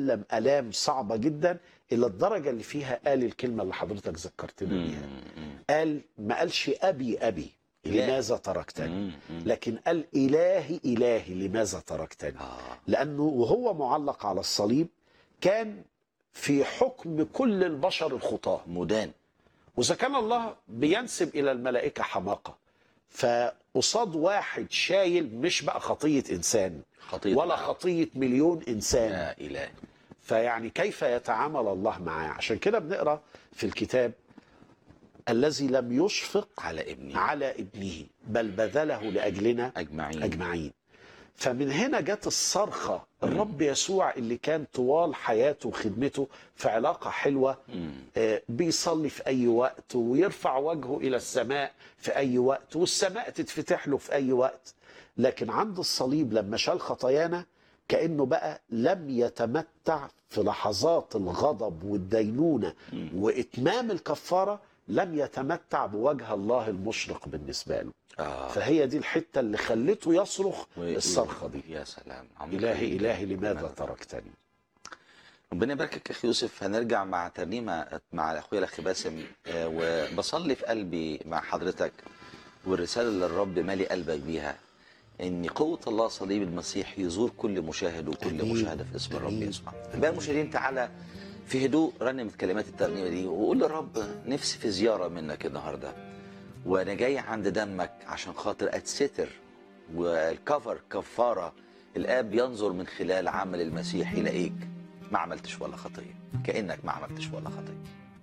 ألم ألام صعبة جدا إلى الدرجة اللي فيها قال الكلمة اللي حضرتك ذكرتنا بيها قال ما قالش أبي أبي إله. لماذا تركتني مم. مم. لكن قال إلهي إلهي لماذا تركتني آه. لأنه وهو معلق على الصليب كان في حكم كل البشر الخطاه مدان وإذا كان الله بينسب إلى الملائكة حماقة فقصاد واحد شايل مش بقى خطية إنسان خطية ولا معه. خطية مليون إنسان يا إله فيعني كيف يتعامل الله معاه عشان كده بنقرأ في الكتاب الذي لم يشفق على ابني على ابنه بل بذله لأجلنا أجمعين أجمعين فمن هنا جت الصرخة الرب يسوع اللي كان طوال حياته وخدمته في علاقة حلوة مم. آه، بيصلي في أي وقت ويرفع وجهه إلى السماء في أي وقت والسماء تتفتح له في أي وقت لكن عند الصليب لما شال خطايانا كأنه بقى لم يتمتع في لحظات الغضب والدينونة وإتمام الكفارة لم يتمتع بوجه الله المشرق بالنسبة له آه. فهي دي الحتة اللي خلته يصرخ و- الصرخة دي يا سلام عمق إلهي جداً. إلهي لماذا تركتني ربنا يباركك يا اخي يوسف هنرجع مع ترنيمه مع اخويا الاخ باسم آه، وبصلي في قلبي مع حضرتك والرساله اللي الرب مالي قلبك بيها ان قوه الله صليب المسيح يزور كل مشاهد وكل آمين. مشاهده في اسم الرب آمين. يسوع بقى المشاهدين تعالى في هدوء رنم كلمات الترنيمه دي وقول للرب نفسي في زياره منك النهارده وانا جاي عند دمك عشان خاطر اتستر والكفر كفاره الاب ينظر من خلال عمل المسيح يلاقيك ما عملتش ولا خطيه كانك ما عملتش ولا خطيه